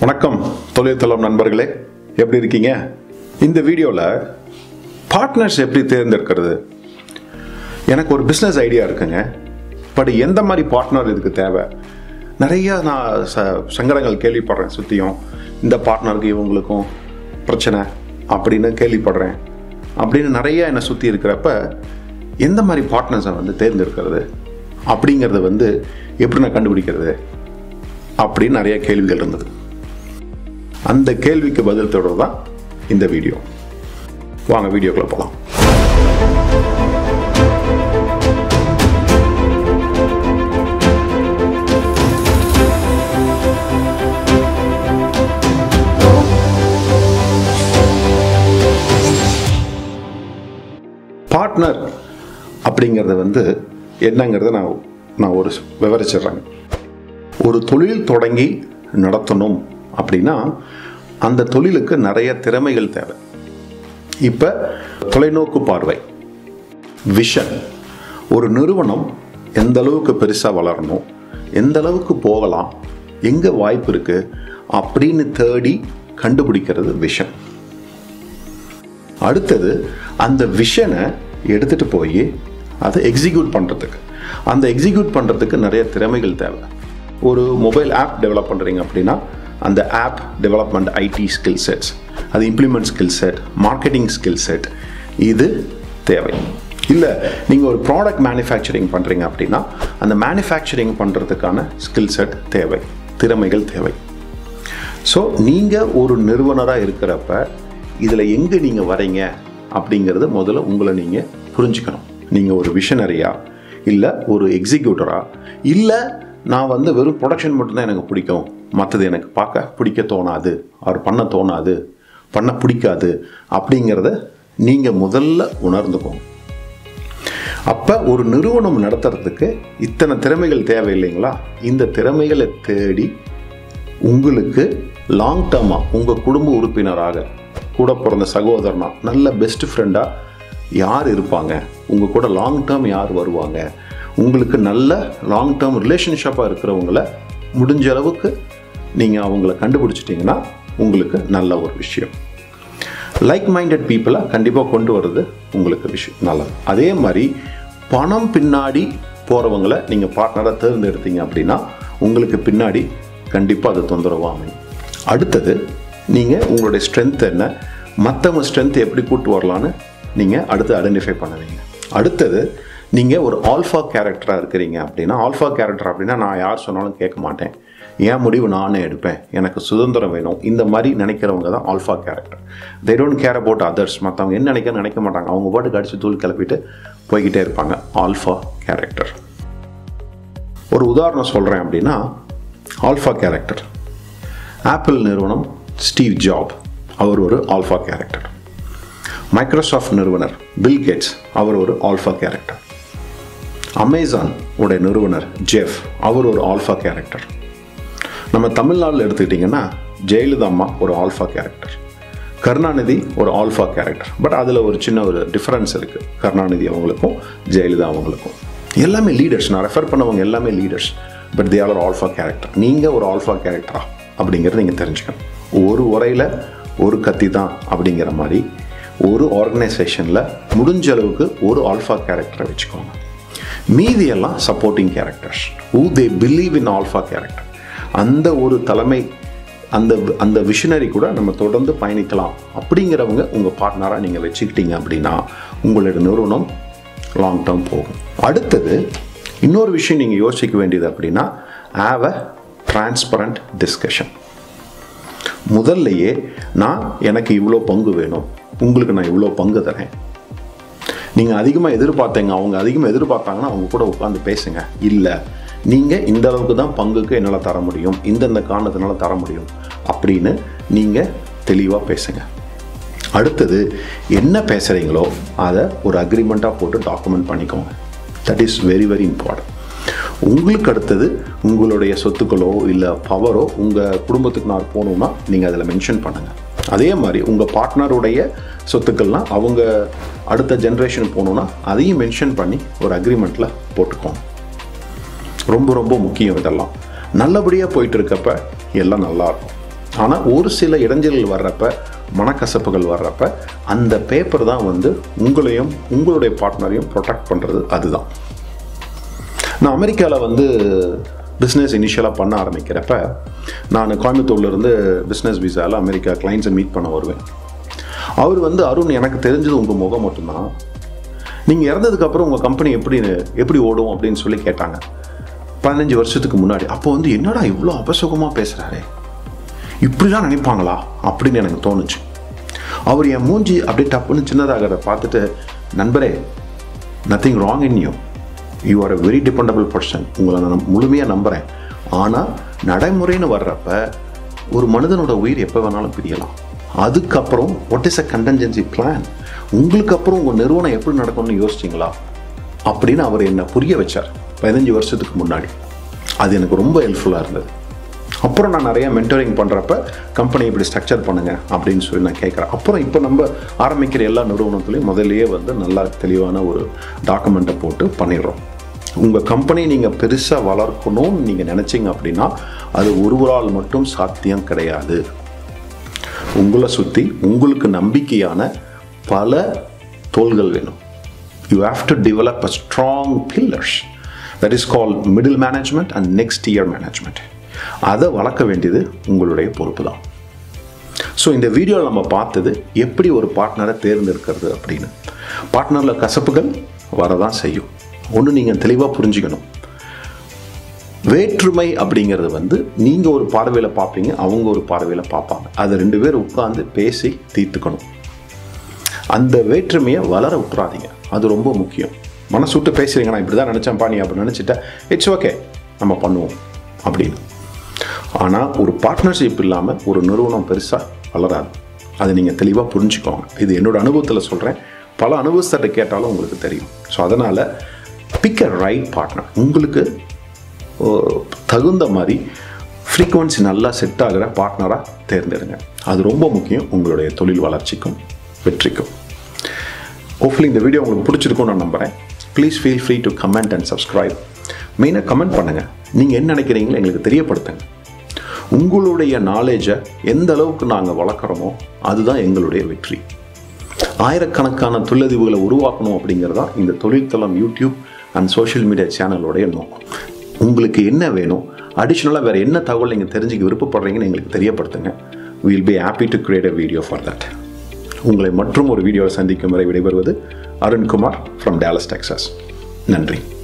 வணக்கம் தொழில்தளம் நண்பர்களே எப்படி இருக்கீங்க இந்த வீடியோவில் பார்ட்னர்ஸ் எப்படி தேர்ந்தெடுக்கிறது எனக்கு ஒரு பிஸ்னஸ் ஐடியா இருக்குங்க பட் எந்த மாதிரி பார்ட்னர் இதுக்கு தேவை நிறைய நான் ச சங்கடங்கள் கேள்விப்படுறேன் சுற்றியும் இந்த பார்ட்னருக்கு இவங்களுக்கும் பிரச்சனை அப்படின்னு கேள்விப்படுறேன் அப்படின்னு நிறைய என்னை சுற்றி இருக்கிறப்ப எந்த மாதிரி பார்ட்னர்ஸை வந்து தேர்ந்தெடுக்கிறது அப்படிங்கிறத வந்து எப்படி நான் கண்டுபிடிக்கிறது அப்படின்னு நிறைய கேள்விகள் இருந்தது அந்த கேள்விக்கு பதில் தொடர் தான் இந்த வீடியோ வாங்க வீடியோக்குள்ள போகலாம் பார்ட்னர் அப்படிங்கிறது வந்து என்னங்கிறத நான் நான் ஒரு விவரிச்சிடுறேங்க ஒரு தொழில் தொடங்கி நடத்தணும் அப்படின்னா அந்த தொழிலுக்கு நிறைய திறமைகள் தேவை இப்போ தொலைநோக்கு பார்வை விஷன் ஒரு நிறுவனம் எந்த அளவுக்கு பெருசாக வளரணும் எந்த அளவுக்கு போகலாம் எங்கே வாய்ப்பு இருக்கு அப்படின்னு தேடி கண்டுபிடிக்கிறது விஷன் அடுத்தது அந்த விஷனை எடுத்துட்டு போய் அதை எக்ஸிக்யூட் பண்ணுறதுக்கு அந்த எக்ஸிக்யூட் பண்ணுறதுக்கு நிறைய திறமைகள் தேவை ஒரு மொபைல் ஆப் டெவலப் பண்ணுறீங்க அப்படின்னா அந்த app development IT skill sets அது implement skill set marketing skill set இது தேவை இல்லை நீங்கள் ஒரு ப்ராடக்ட் மேனுஃபேக்சரிங் பண்ணுறீங்க அப்படின்னா அந்த மேனுஃபேக்சரிங் பண்ணுறதுக்கான ஸ்கில் செட் தேவை திறமைகள் தேவை ஸோ நீங்கள் ஒரு நிறுவனராக இருக்கிறப்ப இதில் எங்கே நீங்கள் வரீங்க அப்படிங்கிறது முதல்ல உங்களை நீங்கள் புரிஞ்சுக்கணும் நீங்கள் ஒரு விஷனரியா இல்லை ஒரு எக்ஸிக்யூட்டரா இல்லை நான் வந்து வெறும் ப்ரொடக்ஷன் மட்டும்தான் எனக்கு பிடிக்கும் மற்றது எனக்கு பார்க்க பிடிக்க தோணாது அவர் பண்ண தோணாது பண்ண பிடிக்காது அப்படிங்கிறத நீங்கள் முதல்ல உணர்ந்துக்கோங்க அப்போ ஒரு நிறுவனம் நடத்துறதுக்கு இத்தனை திறமைகள் தேவை இல்லைங்களா இந்த திறமைகளை தேடி உங்களுக்கு லாங் டேர்மாக உங்கள் குடும்ப உறுப்பினராக கூட பிறந்த சகோதரனா நல்ல பெஸ்ட் ஃப்ரெண்டாக யார் இருப்பாங்க உங்கள் கூட லாங் டேர்ம் யார் வருவாங்க உங்களுக்கு நல்ல லாங் டேர்ம் ரிலேஷன்ஷிப்பாக இருக்கிறவங்கள முடிஞ்ச அளவுக்கு நீங்கள் அவங்கள கண்டுபிடிச்சிட்டிங்கன்னா உங்களுக்கு நல்ல ஒரு விஷயம் லைக் மைண்டட் பீப்புளை கண்டிப்பாக கொண்டு வர்றது உங்களுக்கு விஷயம் நல்லது அதே மாதிரி பணம் பின்னாடி போகிறவங்களை நீங்கள் பார்ட்னராக தேர்ந்தெடுத்தீங்க அப்படின்னா உங்களுக்கு பின்னாடி கண்டிப்பாக அது தொந்தரவாக அமையும் அடுத்தது நீங்கள் உங்களுடைய ஸ்ட்ரென்த் என்ன மற்றவங்க ஸ்ட்ரென்த் எப்படி கூட்டு வரலான்னு நீங்கள் அடுத்து ஐடென்டிஃபை பண்ணுவீங்க அடுத்தது நீங்கள் ஒரு ஆல்ஃபா கேரக்டராக இருக்கிறீங்க அப்படின்னா ஆல்ஃபா கேரக்டர் அப்படின்னா நான் யார் சொன்னாலும் கேட்க மாட்டேன் என் முடிவு நானே எடுப்பேன் எனக்கு சுதந்திரம் வேணும் இந்த மாதிரி நினைக்கிறவங்க தான் alpha character they don't care about others மற்றவங்க என்ன நினைக்க நினைக்க மாட்டாங்க அவங்க பாட்டுக்கு அடித்து தூள் கிளப்பிட்டு போய்கிட்டே இருப்பாங்க ஆல்ஃபா கேரக்டர் ஒரு உதாரணம் சொல்கிறேன் அப்படின்னா ஆல்ஃபா கேரக்டர் ஆப்பிள் நிறுவனம் ஸ்டீவ் ஜாப் அவர் ஒரு ஆல்ஃபா கேரக்டர் மைக்ரோசாஃப்ட் நிறுவனர் பில் கேட்ஸ் அவர் ஒரு ஆல்ஃபா கேரக்டர் அமேசான் உடைய நிறுவனர் ஜெஃப் அவர் ஒரு ஆல்ஃபா கேரக்டர் நம்ம தமிழ்நாட்டில் எடுத்துக்கிட்டிங்கன்னா ஜெயலலிதா அம்மா ஒரு ஆல்ஃபா கேரக்டர் கருணாநிதி ஒரு ஆல்ஃபா கேரக்டர் பட் அதில் ஒரு சின்ன ஒரு டிஃப்ரென்ஸ் இருக்குது கருணாநிதி அவங்களுக்கும் ஜெயலலிதா அவங்களுக்கும் எல்லாமே லீடர்ஸ் நான் ரெஃபர் பண்ணவங்க எல்லாமே leaders but they are alpha character நீங்கள் ஒரு ஆல்ஃபா கேரக்டரா அப்படிங்கிறத நீங்கள் தெரிஞ்சுக்கணும் ஒரு உரையில் ஒரு கத்தி தான் அப்படிங்கிற மாதிரி ஒரு ஆர்கனைசேஷனில் முடிஞ்ச அளவுக்கு ஒரு ஆல்ஃபா கேரக்டரை வச்சுக்கோங்க மீதி எல்லாம் supporting characters who they believe in alpha character அந்த ஒரு தலைமை அந்த அந்த விஷனரி கூட நம்ம தொடர்ந்து பயணிக்கலாம் அப்படிங்கிறவங்க உங்கள் பார்ட்னராக நீங்கள் வச்சுக்கிட்டீங்க அப்படின்னா உங்களோட நிறுவனம் லாங் டேர்ம் போகும் அடுத்தது இன்னொரு விஷயம் நீங்கள் யோசிக்க வேண்டியது அப்படின்னா ஹாவ் அ டிரான்ஸ்பரண்ட் டிஸ்கஷன் முதல்லையே நான் எனக்கு இவ்வளோ பங்கு வேணும் உங்களுக்கு நான் இவ்வளோ பங்கு தரேன் நீங்கள் அதிகமாக எதிர்பார்த்தீங்க அவங்க அதிகமாக எதிர்பார்த்தாங்கன்னா அவங்க கூட உட்காந்து பேசுங்க இல்லை நீங்கள் இந்த அளவுக்கு தான் பங்குக்கு என்னால் தர முடியும் இந்தந்த காரணத்தினால தர முடியும் அப்படின்னு நீங்கள் தெளிவாக பேசுங்க அடுத்தது என்ன பேசுகிறீங்களோ அதை ஒரு அக்ரிமெண்ட்டாக போட்டு டாக்குமெண்ட் பண்ணிக்கோங்க that is very very important உங்களுக்கு அடுத்தது உங்களுடைய சொத்துக்களோ இல்லை பவரோ உங்கள் குடும்பத்துக்கு நான் போகணுன்னா நீங்கள் அதில் மென்ஷன் பண்ணுங்கள் அதே மாதிரி உங்கள் பார்ட்னருடைய சொத்துக்கள்லாம் அவங்க அடுத்த ஜென்ரேஷன் போகணுன்னா அதையும் மென்ஷன் பண்ணி ஒரு அக்ரிமெண்ட்டில் போட்டுக்கோங்க ரொம்ப ரொம்ப முக்கியம் இதெல்லாம் நல்லபடியாக போயிட்டு இருக்கப்ப எல்லாம் நல்லா இருக்கும் ஆனால் ஒரு சில இடைஞ்சல்கள் வர்றப்ப மனக்கசப்புகள் வர்றப்ப அந்த பேப்பர் தான் வந்து உங்களையும் உங்களுடைய பார்ட்னரையும் ப்ரொடெக்ட் பண்ணுறது அதுதான் நான் அமெரிக்காவில் வந்து பிஸ்னஸ் இனிஷியலாக பண்ண ஆரம்பிக்கிறப்ப நான் கோயம்புத்தூர்லேருந்து பிஸ்னஸ் விசாவில் அமெரிக்கா கிளைண்ட்ஸை மீட் பண்ண வருவேன் அவர் வந்து அருண் எனக்கு தெரிஞ்சது உங்கள் முகம் மட்டும்தான் நீங்கள் இறந்ததுக்கப்புறம் உங்கள் கம்பெனி எப்படி எப்படி ஓடும் அப்படின்னு சொல்லி கேட்டாங்க பதினஞ்சு வருஷத்துக்கு முன்னாடி அப்போ வந்து என்னடா இவ்வளோ அபசுகமாக பேசுகிறாரே இப்படிலாம் நினைப்பாங்களா அப்படின்னு எனக்கு தோணுச்சு அவர் என் மூஞ்சி அப்படியே டப்புன்னு சின்னதாகிறத பார்த்துட்டு நண்பரே nothing wrong in you you are a very dependable person உங்களை நான் முழுமையாக நம்புகிறேன் ஆனால் நடைமுறைன்னு வர்றப்ப ஒரு மனிதனோட உயிர் எப்போ வேணாலும் பிரியலாம் அதுக்கப்புறம் what is a contingency plan உங்களுக்கு அப்புறம் உங்கள் நிறுவனம் எப்படி நடக்கும்னு யோசிச்சிங்களா அப்படின்னு அவர் என்னை புரிய வச்சார் பதினஞ்சு வருஷத்துக்கு முன்னாடி அது எனக்கு ரொம்ப ஹெல்ப்ஃபுல்லாக இருந்தது அப்புறம் நான் நிறைய மென்டரிங் பண்ணுறப்ப கம்பெனி இப்படி ஸ்ட்ரக்சர் பண்ணுங்க அப்படின்னு சொல்லி நான் கேட்குறேன் அப்புறம் இப்போ நம்ம ஆரம்பிக்கிற எல்லா நிறுவனத்துலையும் முதல்லயே வந்து நல்லா தெளிவான ஒரு டாக்குமெண்ட்டை போட்டு பண்ணிடுறோம் உங்கள் கம்பெனி நீங்கள் பெருசாக வளர்க்கணும்னு நீங்கள் நினச்சிங்க அப்படின்னா அது ஒருவரால் மட்டும் சாத்தியம் கிடையாது உங்களை சுற்றி உங்களுக்கு நம்பிக்கையான பல தோள்கள் வேணும் you have to develop a strong pillars that is call middle management and next year management அதை வளர்க்க வேண்டியது உங்களுடைய பொறுப்பு தான் ஸோ இந்த வீடியோவில் நம்ம பார்த்தது எப்படி ஒரு பார்ட்னரை தேர்ந்தெடுக்கிறது அப்படின்னு பார்ட்னரில் கசப்புகள் வரதான் செய்யும் ஒன்று நீங்கள் தெளிவாக புரிஞ்சுக்கணும் வேற்றுமை அப்படிங்கிறது வந்து நீங்கள் ஒரு பார்வையில் பார்ப்பீங்க அவங்க ஒரு பார்வையில் பார்ப்பாங்க அதை ரெண்டு பேர் உட்காந்து பேசி தீர்த்துக்கணும் அந்த வேற்றுமையை வளர விட்டுறாதீங்க அது ரொம்ப முக்கியம் மனசு விட்டு பேசுறீங்க நான் இப்படி தான் நினச்சேன்ப்பா நீ அப்படி நினச்சிட்டா இட்ஸ் ஓகே நம்ம பண்ணுவோம் அப்படின்னு ஆனால் ஒரு பார்ட்னர்ஷிப் இல்லாமல் ஒரு நிறுவனம் பெருசாக வளராது அதை நீங்கள் தெளிவாக புரிஞ்சுக்கோங்க இது என்னோட அனுபவத்தில் சொல்கிறேன் பல அனுபவத்தை கேட்டாலும் உங்களுக்கு தெரியும் ஸோ அதனால் பிக் அ ரைட் பார்ட்னர் உங்களுக்கு ஓ, தகுந்த மாதிரி ஃப்ரீக்குவன்சி நல்லா செட் ஆகிற பார்ட்னராக தேர்ந்தெடுங்க அது ரொம்ப முக்கியம் உங்களுடைய தொழில் வளர்ச்சிக்கும் வெற்றிக்கும் ஹோப்ஃபுல்லி இந்த வீடியோ உங்களுக்கு பிடிச்சிருக்கும்னு நான் நம்புகிறேன் please feel free to comment and subscribe மெயினாக கமெண்ட் பண்ணுங்கள் நீங்கள் என்ன நினைக்கிறீங்களோ எங்களுக்கு தெரியப்படுத்துங்க உங்களுடைய நாலேஜை எந்த அளவுக்கு நாங்கள் வளர்க்குறோமோ அதுதான் எங்களுடைய வெற்றி ஆயிரக்கணக்கான தொழிலதிவுகளை உருவாக்கணும் அப்படிங்கிறது தான் இந்த தொழில்தளம் யூடியூப் அண்ட் சோஷியல் மீடியா சேனலோடைய நோக்கம் உங்களுக்கு என்ன வேணும் அடிஷ்னலாக வேறு என்ன தகவல் நீங்கள் தெரிஞ்சுக்க விருப்பப்படுறீங்கன்னு எங்களுக்கு தெரியப்படுத்துங்க will be happy to create a video for that உங்களை மற்றும் ஒரு வீடியோவை சந்திக்கும் வரை விடைபெறுவது அருண்குமார் ஃப்ரம் டேலஸ் டெக்ஸாஸ் நன்றி